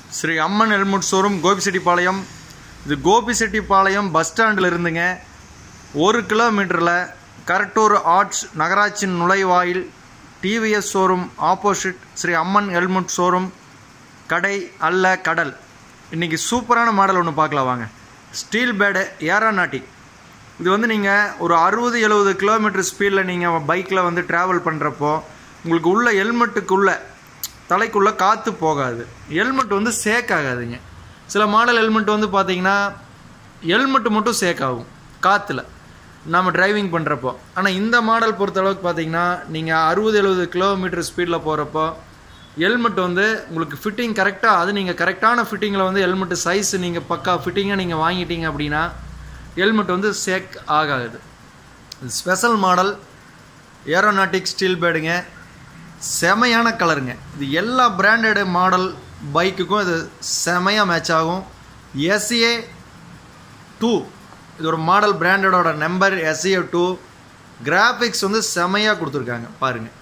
Sri Amman helmet showroom Gobichettipalayam இது Gobichettipalayam bus ஸ்டாண்டில் இருந்துங்க ஒரு கிலோமீட்டரில் கரட்டூர் ஆர்ட்ஸ் நகராட்சியின் நுழைவாயில் TVS showroom opposite Sri Amman helmet showroom கடை அல்ல கடல் இன்றைக்கி சூப்பரான மாடல் ஒன்று பார்க்கலாம் வாங்க ஸ்டீல் பேடு ஏரோநாட்டிக் இது வந்து நீங்கள் ஒரு அறுபது எழுபது கிலோமீட்டர் ஸ்பீடில் நீங்கள் பைக்கில் வந்து ட்ராவல் பண்ணுறப்போ உங்களுக்கு உள்ள ஹெல்மெட்டுக்குள்ளே தலைக்குள்ளே காற்று போகாது ஹெல்மெட் வந்து சேக் ஆகாதுங்க சில மாடல் ஹெல்மெட் வந்து பார்த்தீங்கன்னா ஹெல்மெட் மட்டும் சேக் ஆகும் காற்றுல நம்ம டிரைவிங் பண்ணுறப்போ ஆனால் இந்த மாடல் பொறுத்தளவுக்கு பார்த்தீங்கன்னா நீங்கள் அறுபது எழுபது கிலோமீட்டர் ஸ்பீடில் போகிறப்போ ஹெல்மெட் வந்து உங்களுக்கு ஃபிட்டிங் கரெக்டாக அது நீங்கள் கரெக்டான ஃபிட்டிங்கில் வந்து ஹெல்மெட் சைஸ் நீங்கள் பக்கா ஃபிட்டிங்காக நீங்கள் வாங்கிட்டீங்க அப்படின்னா ஹெல்மெட் வந்து சேக் ஆகாது ஸ்பெஷல் மாடல் ஏரோநாட்டிக் ஸ்டீல் பேடுங்க செமையான கலருங்க இது எல்லா பிராண்டட் மாடல் பைக்குக்கும் இது செமையாக மேட்ச் ஆகும் எஸ்ஏ டூ இது ஒரு மாடல் பிராண்டடோட நம்பர் எஸ்ஏ டூ கிராஃபிக்ஸ் வந்து செமையாக கொடுத்துருக்காங்க பாருங்கள்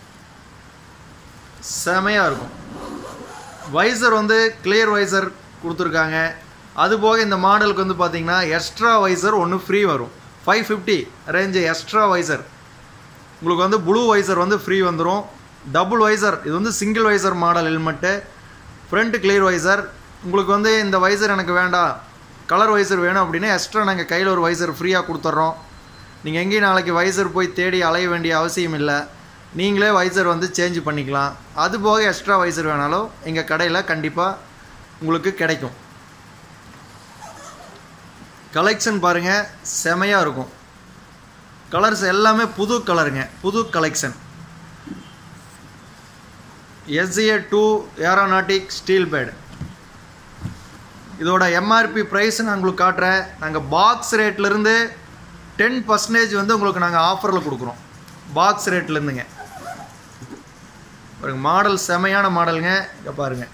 செமையாக இருக்கும் வைசர் வந்து கிளியர் வைசர் கொடுத்துருக்காங்க அதுபோக இந்த மாடலுக்கு வந்து பார்த்தீங்கன்னா எக்ஸ்ட்ரா வைசர் ஒன்று ஃப்ரீ வரும் five fifty range extra visor உங்களுக்கு வந்து ப்ளூ வைசர் வந்து ஃப்ரீ வந்துடும் டபுள் வைசர் இது வந்து single visor model helmet front clear visor உங்களுக்கு வந்து இந்த வைசர் எனக்கு வேண்டாம் கலர் வைசர் வேணும் அப்படின்னா எக்ஸ்ட்ரா நாங்கள் கையில் ஒரு வைசர் ஃப்ரீயாக கொடுத்துட்றோம் நீங்கள் எங்கேயும் நாளைக்கு வைசர் போய் தேடி அலைய வேண்டிய அவசியம் இல்லை நீங்களே வைசர் வந்து சேஞ்ச் பண்ணிக்கலாம் அது போக எக்ஸ்ட்ரா வைசர் வேணாலும் எங்கள் கடையில் கண்டிப்பாக உங்களுக்கு கிடைக்கும் கலெக்ஷன் பாருங்கள் செமையாக இருக்கும் கலர்ஸ் எல்லாமே புது கலருங்க புது collection SA two aeronautic steel pad இதோட எம்ஆர்பி ப்ரைஸ் நான் உங்களுக்கு காட்டுறேன் நாங்கள் பாக்ஸ் ரேட்லேருந்து டென் பர்சன்டேஜ் வந்து உங்களுக்கு நாங்கள் ஆஃபரில் கொடுக்குறோம் பாக்ஸ் ரேட்லேருந்துங்க பாருங்க மாடல் செமையான மாடலுங்க இங்கே பாருங்கள்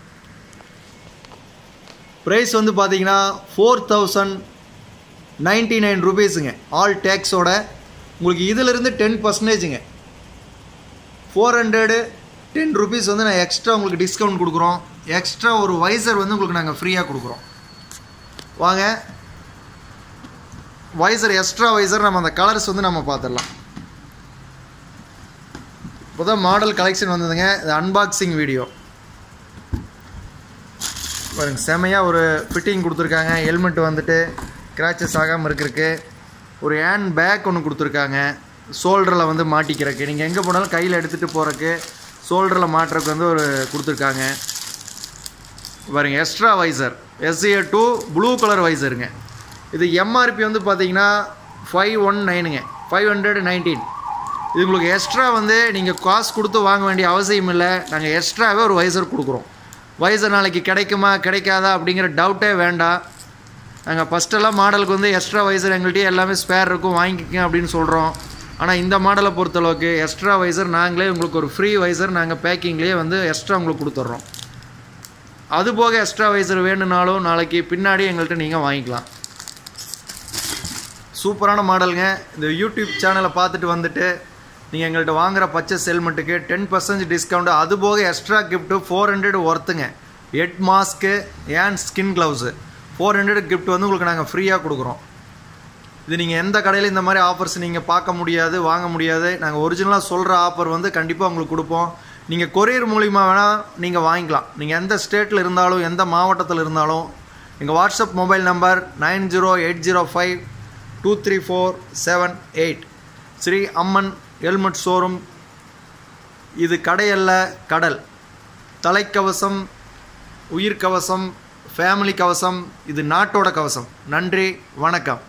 ப்ரைஸ் வந்து பார்த்தீங்கன்னா ஃபோர் தௌசண்ட் நைன்ட்டி நைன் ருபீஸுங்க ஆல் டேக்ஸோட உங்களுக்கு இதிலிருந்து டென் பர்சன்டேஜுங்க ஃபோர் ஹண்ட்ரடு டென் ருபீஸ் வந்து நான் எக்ஸ்ட்ரா உங்களுக்கு டிஸ்கவுண்ட் கொடுக்குறோம் எக்ஸ்ட்ரா ஒரு வைசர் வந்து உங்களுக்கு நாங்கள் ஃப்ரீயாக கொடுக்குறோம் வாங்க வைசர் எக்ஸ்ட்ரா வைசர் நம்ம அந்த கலர்ஸ் வந்து நம்ம பார்த்துடலாம் இப்போ தான் மாடல் கலெக்ஷன் வந்ததுங்க இது அன்பாக்சிங் வீடியோ பாருங்க செமையாக ஒரு ஃபிட்டிங் கொடுத்துருக்காங்க ஹெல்மெட் வந்துட்டு கிராச்சஸ் ஆகாமல் இருக்கிறதுக்கு ஒரு ஹேண்ட் பேக் ஒன்று கொடுத்துருக்காங்க ஷோல்டரில் வந்து மாட்டிக்கிறதுக்கு நீங்கள் எங்கே போனாலும் கையில் எடுத்துகிட்டு போகிறக்கு ஷோல்டரில் மாட்டுறதுக்கு வந்து ஒரு கொடுத்துருக்காங்க பாருங்க extra visor SA two blue colour வைசருங்க இது எம்ஆர்பி வந்து பார்த்தீங்கன்னா ஃபைவ் ஒன் நைனுங்க ஃபைவ் ஹண்ட்ரட் நைன்டீன் இது உங்களுக்கு எக்ஸ்ட்ரா வந்து நீங்கள் காசு கொடுத்து வாங்க வேண்டிய அவசியம் இல்லை நாங்கள் எக்ஸ்ட்ராவே ஒரு வைசர் கொடுக்குறோம் வைசர் நாளைக்கு கிடைக்குமா கிடைக்காதா அப்படிங்கிற டவுட்டே வேண்டாம் நாங்கள் ஃபஸ்ட்டெல்லாம் மாடலுக்கு வந்து எக்ஸ்ட்ரா வைசர் எங்கள்கிட்ட எல்லாமே ஸ்பேர் இருக்கும் வாங்கிக்கங்க அப்படின்னு சொல்கிறோம் ஆனால் இந்த மாடலை பொறுத்தளவுக்கு எக்ஸ்ட்ரா வைசர் நாங்களே உங்களுக்கு ஒரு ஃப்ரீ வைசர் நாங்கள் பேக்கிங்லேயே வந்து எக்ஸ்ட்ரா உங்களுக்கு கொடுத்துட்றோம் அது போக எக்ஸ்ட்ரா வைசர் வேணும்னாலும் நாளைக்கு பின்னாடி எங்கள்கிட்ட நீங்கள் வாங்கிக்கலாம் சூப்பரான மாடலுங்க இந்த யூடியூப் சேனலை பார்த்துட்டு வந்துட்டு நீங்கள் எங்கள்கிட்ட வாங்குகிற பர்ச்சேஸ் ஹெல்மெட்டுக்கு டென் பர்சன்டேஜ் டிஸ்கவுண்ட் அது போக எக்ஸ்ட்ரா கிஃப்ட்டு ஃபோர் ஹண்ட்ரட் ஒர்த்துங்க ஹெட் மாஸ்க்கு ஏன் skin gloves four hundred gift வந்து உங்களுக்கு நாங்கள் ஃப்ரீயாக கொடுக்குறோம் இது நீங்கள் எந்த கடையில் இந்த மாதிரி ஆஃபர்ஸ் நீங்கள் பார்க்க முடியாது வாங்க முடியாது நாங்கள் ஒரிஜினலாக சொல்கிற ஆஃபர் வந்து கண்டிப்பாக உங்களுக்கு கொடுப்போம் நீங்கள் கொரியர் மூலிமா வேணால் நீங்கள் வாங்கிக்கலாம் நீங்கள் எந்த ஸ்டேட்டில் இருந்தாலும் எந்த மாவட்டத்தில் இருந்தாலும் எங்கள் WhatsApp mobile number nine zero eight zero five two three four seven eight Sri Amman helmet showroom இது கடையல்ல கடல் தலைக்கவசம் உயிர் கவசம் ஃபேமிலி கவசம் இது நாட்டோட கவசம் நன்றி வணக்கம்